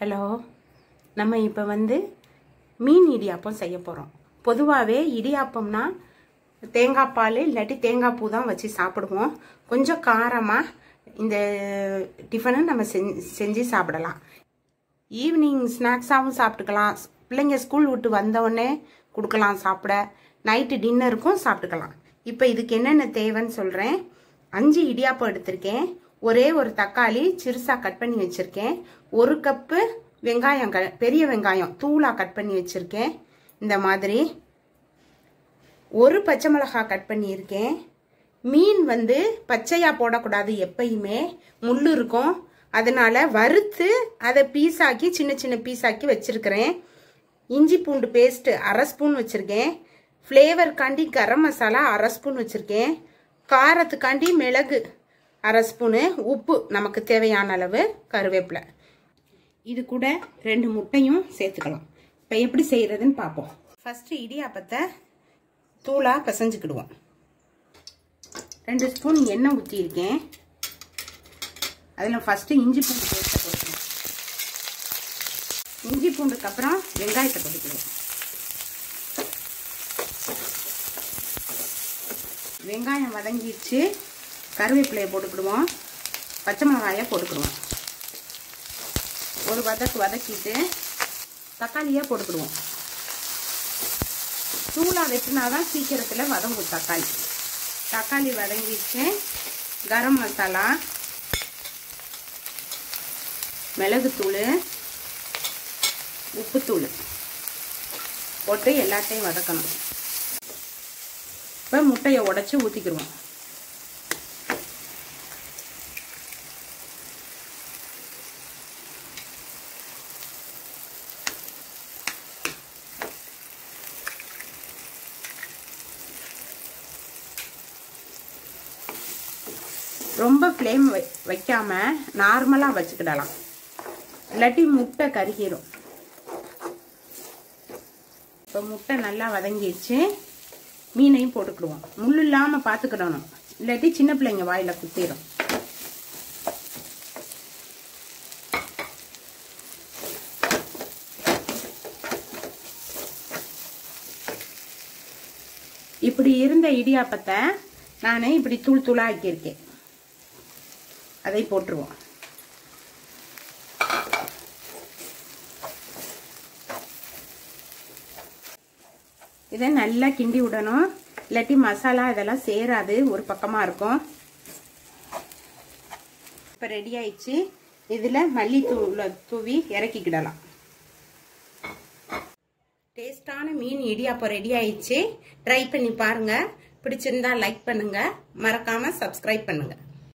hello நம்ம இப்போ வந்து மீன் இடியாப்பம் செய்ய போகிறோம் பொதுவாகவே இடியாப்பம்னா தேங்காய் பால் இல்லாட்டி தேங்காய் பூ தான் வச்சு சாப்பிடுவோம் கொஞ்சம் காரமாக இந்த டிஃபனை நம்ம செஞ்சு செஞ்சு சாப்பிடலாம் ஈவினிங் ஸ்நாக்ஸாகவும் சாப்பிட்டுக்கலாம் பிள்ளைங்க ஸ்கூல் விட்டு வந்தவுடனே கொடுக்கலாம் சாப்பிட நைட்டு டின்னருக்கும் சாப்பிட்டுக்கலாம் இப்போ இதுக்கு என்னென்ன தேவைன்னு சொல்கிறேன் அஞ்சு இடியாப்பம் எடுத்திருக்கேன் ஒரே ஒரு தக்காளி சிறுசாக கட் பண்ணி வச்சுருக்கேன் ஒரு கப்பு வெங்காயம் க பெரிய வெங்காயம் தூளாக கட் பண்ணி வச்சுருக்கேன் இந்த மாதிரி ஒரு பச்சை மிளகாய் கட் பண்ணியிருக்கேன் மீன் வந்து பச்சையாக போடக்கூடாது எப்பயுமே முள் இருக்கும் அதனால வறுத்து அதை பீஸாக்கி சின்ன சின்ன பீஸாக்கி வச்சுருக்கிறேன் இஞ்சி பூண்டு பேஸ்ட்டு அரை ஸ்பூன் வச்சுருக்கேன் ஃப்ளேவர்காண்டி கரம் மசாலா அரை ஸ்பூன் வச்சுருக்கேன் காரத்துக்காண்டி மிளகு அரை ஸ்பூனு உப்பு நமக்கு தேவையான அளவு கருவேப்பிலை இது கூட ரெண்டு முட்டையும் சேர்த்துக்கலாம் இப்போ எப்படி செய்கிறதுன்னு பார்ப்போம் ஃபஸ்ட்டு இடியாப்பத்தை தூளாக பிசைஞ்சுக்கிடுவோம் ரெண்டு ஸ்பூன் எண்ணெய் ஊற்றியிருக்கேன் அதில் ஃபஸ்ட்டு இஞ்சி பூண்டு பேஸ்ட்டை போட்டுக்கணும் இஞ்சி பூண்டுக்கு அப்புறம் வெங்காயத்தை போட்டுக்கணும் வெங்காயம் வதங்கிடுச்சு கருவேப்பிலையை போட்டுக்கிடுவோம் பச்சை மிளகாயை போட்டுக்கிடுவோம் ஒரு வதக்கு வதக்கிட்டு தக்காளியாக போட்டுக்கிடுவோம் தூளாக வெட்டினாதான் சீக்கிரத்தில் வதங்கும் தக்காளி தக்காளி வதங்கிடுச்சு கரம் மசாலா மிளகுத்தூள் உப்புத்தூள் போட்டு எல்லாத்தையும் வதக்கணும் இப்போ முட்டையை உடச்சி ஊற்றிக்கிடுவோம் ரொம்ப ஃப்ளேம் வை வைக்காம நார்மலாக வச்சுக்கிடலாம் இல்லாட்டி முட்டை கருகிரும் இப்போ முட்டை நல்லா வதங்கிடுச்சு மீனையும் போட்டுக்கிடுவோம் முள் இல்லாமல் பார்த்துக்கிடணும் இல்லாட்டி சின்ன பிள்ளைங்க வாயில் குத்திடும் இப்படி இருந்த இடியாப்பத்தை நான் இப்படி தூள் தூளாக ஆக்கியிருக்கேன் அதை போட்டுருவோம் இதை நல்லா கிண்டி விடணும் இல்லாட்டி மசாலா இதெல்லாம் சேராது ஒரு பக்கமாக இருக்கும் இப்போ ரெடி ஆயிடுச்சு இதில் மல்லித்தூளை தூவி இறக்கிக்கிடலாம் டேஸ்டான மீன் இடியாப்பம் ரெடி ஆயிடுச்சு ட்ரை பண்ணி பாருங்க பிடிச்சிருந்தா லைக் பண்ணுங்க மறக்காம சப்ஸ்கிரைப் பண்ணுங்க